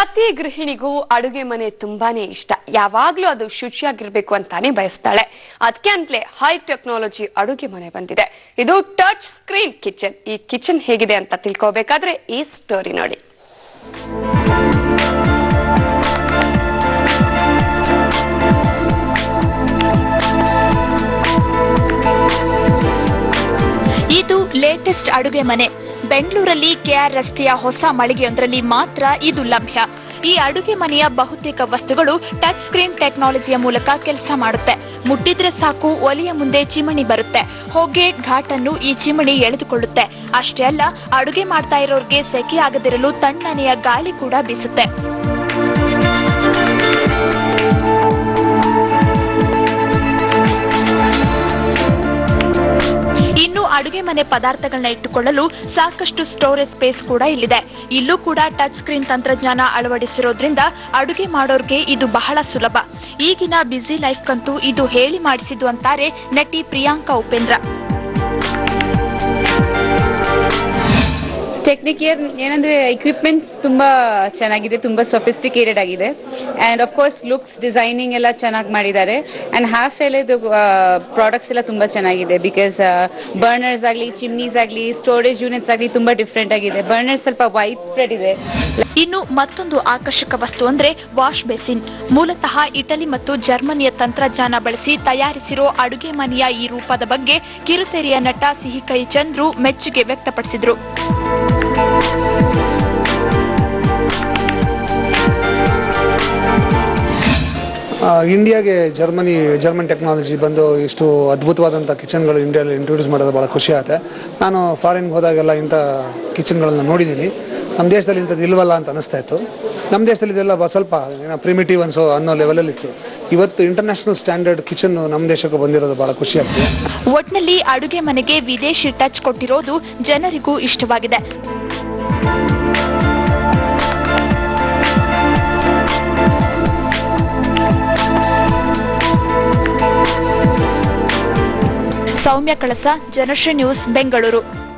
ಪ್ರತಿ ಗೃಹಿಣಿಗೂ ಅಡುಗೆ ಮನೆ ತುಂಬಾನೇ ಇಷ್ಟ ಯಾವಾಗ್ಲೂ ಅದು ಶುಚಿಯಾಗಿರ್ಬೇಕು ಅಂತಾನೆ ಬಯಸ್ತಾಳೆ ಅದಕ್ಕೆ ಅಂತಲೇ ಹೈ ಟೆಕ್ನಾಲಜಿ ಅಡುಗೆ ಮನೆ ಬಂದಿದೆ ಇದು ಟಚ್ ಸ್ಕ್ರೀನ್ ಕಿಚನ್ ಈ ಕಿಚನ್ ಹೇಗಿದೆ ಅಂತ ತಿಳ್ಕೋಬೇಕಾದ್ರೆ ಈ ಸ್ಟೋರಿ ನೋಡಿ ಇದು ಲೇಟೆಸ್ಟ್ ಅಡುಗೆ ಮನೆ ಬೆಂಗಳೂರಲ್ಲಿ ಕೆಆರ್ ರಸ್ತೆಯ ಹೊಸ ಮಳಿಗೆಯೊಂದರಲ್ಲಿ ಮಾತ್ರ ಇದು ಲಭ್ಯ ಈ ಅಡುಗೆ ಮನೆಯ ಬಹುತೇಕ ವಸ್ತುಗಳು ಟಚ್ ಸ್ಕ್ರೀನ್ ಟೆಕ್ನಾಲಜಿಯ ಮೂಲಕ ಕೆಲಸ ಮಾಡುತ್ತೆ ಮುಟ್ಟಿದ್ರೆ ಸಾಕು ಒಲೆಯ ಮುಂದೆ ಚಿಮಣಿ ಬರುತ್ತೆ ಹೊಗೆ ಘಾಟನ್ನು ಈ ಚಿಮಣಿ ಎಳೆದುಕೊಳ್ಳುತ್ತೆ ಅಷ್ಟೇ ಅಲ್ಲ ಅಡುಗೆ ಮಾಡ್ತಾ ಇರೋರ್ಗೆ ಸೆಕೆ ಆಗದಿರಲು ತಣ್ಣನೆಯ ಗಾಳಿ ಕೂಡ ಬೀಸುತ್ತೆ ಇನ್ನು ಅಡುಗೆ ಮನೆ ಪದಾರ್ಥಗಳನ್ನ ಇಟ್ಟುಕೊಳ್ಳಲು ಸಾಕಷ್ಟು ಸ್ಟೋರೇಜ್ ಸ್ಪೇಸ್ ಕೂಡ ಇಲ್ಲಿದೆ ಇಲ್ಲೂ ಕೂಡ ಟಚ್ ಸ್ಕ್ರೀನ್ ತಂತ್ರಜ್ಞಾನ ಅಳವಡಿಸಿರೋದ್ರಿಂದ ಅಡುಗೆ ಮಾಡೋರ್ಗೆ ಇದು ಬಹಳ ಸುಲಭ ಈಗಿನ ಬ್ಯುಸಿ ಲೈಫ್ಗಂತೂ ಇದು ಹೇಳಿ ಮಾಡಿಸಿದ್ದು ಅಂತಾರೆ ನಟಿ ಪ್ರಿಯಾಂಕಾ ಉಪೇಂದ್ರ ಟೆಕ್ನಿಕಿಯರ್ ಏನಂದರೆ ಎಕ್ವಿಪ್ಮೆಂಟ್ಸ್ ತುಂಬ ಚೆನ್ನಾಗಿದೆ ತುಂಬ ಸೊಫಿಸ್ಟಿಕೇಟೆಡ್ ಆಗಿದೆ and of course looks designing ಎಲ್ಲ ಚೆನ್ನಾಗಿ ಮಾಡಿದ್ದಾರೆ ಆ್ಯಂಡ್ ಹಾಫ್ ಎಲೆದು ಪ್ರಾಡಕ್ಟ್ಸ್ ಎಲ್ಲ ತುಂಬ ಚೆನ್ನಾಗಿದೆ ಬಿಕಾಸ್ ಬರ್ನರ್ಸ್ ಆಗಲಿ ಚಿಮ್ನೀಸ್ ಆಗಲಿ ಸ್ಟೋರೇಜ್ ಯೂನಿಟ್ಸ್ ಆಗಲಿ ತುಂಬ ಡಿಫ್ರೆಂಟ್ ಆಗಿದೆ ಬರ್ನರ್ಸ್ ಸ್ವಲ್ಪ ವೈಟ್ ಸ್ಪ್ರೆಡ್ ಇದೆ ಇನ್ನು ಮತ್ತೊಂದು ಆಕರ್ಷಕ ವಸ್ತು ಅಂದ್ರೆ ವಾಶ್ ಬೇಸಿನ್ ಮೂಲತಃ ಇಟಲಿ ಮತ್ತು ಜರ್ಮನಿಯ ತಂತ್ರಜ್ಞಾನ ಬಳಸಿ ತಯಾರಿಸಿರೋ ಅಡುಗೆ ಮನೆಯ ಈ ರೂಪದ ಬಗ್ಗೆ ಕಿರುತೆರೆಯ ನಟ ಸಿಹಿಕೈ ಚಂದ್ರು ಮೆಚ್ಚುಗೆ ವ್ಯಕ್ತಪಡಿಸಿದ್ರು ಆ, ಇಂಡಿಯಾಗೆ ಜರ್ಮನಿ ಜರ್ಮನ್ ಟೆಕ್ನಾಲಜಿ ಬಂದು ಇಷ್ಟು ಅದ್ಭುತವಾದಂಥ ಕಿಚನ್ಗಳು ಇಂಡಿಯಾದಲ್ಲಿ ಇಂಟ್ರೊಡ್ಯೂಸ್ ಮಾಡೋದು ಭಾಳ ಖುಷಿ ಆಗುತ್ತೆ ನಾನು ಫಾರಿನ್ಗೆ ಹೋದಾಗೆಲ್ಲ ಇಂಥ ಕಿಚನ್ಗಳನ್ನ ನೋಡಿದ್ದೀನಿ ನಮ್ಮ ದೇಶದಲ್ಲಿ ಇಂಥದ್ದು ಇಲ್ವಲ್ಲ ಅಂತ ಅನಿಸ್ತಾ ಇತ್ತು ನಮ್ಮ ದೇಶದಲ್ಲಿ ಇದೆಲ್ಲ ಬ- ಸ್ವಲ್ಪ ಏನೋ ಪ್ರಿಮಿಟಿವ್ ಅನ್ಸೋ ಅನ್ನೋ ಲೆವೆಲಲ್ಲಿ ಇತ್ತು ಇವತ್ತು ಇಂಟರ್ನ್ಯಾಷನಲ್ ಸ್ಟ್ಯಾಂಡರ್ಡ್ ಕಿಚನ್ ನಮ್ಮ ದೇಶಕ್ಕೆ ಬಂದಿರೋದು ಭಾಳ ಖುಷಿ ಆಗ್ತದೆ ಒಟ್ನಲ್ಲಿ ಅಡುಗೆ ಮನೆಗೆ ವಿದೇಶಿ ಟಚ್ ಕೊಟ್ಟಿರೋದು ಜನರಿಗೂ ಇಷ್ಟವಾಗಿದೆ ಸೌಮ್ಯ ಕಳಸ ಜನಶ್ರೀ ನ್ಯೂಸ್ ಬೆಂಗಳೂರು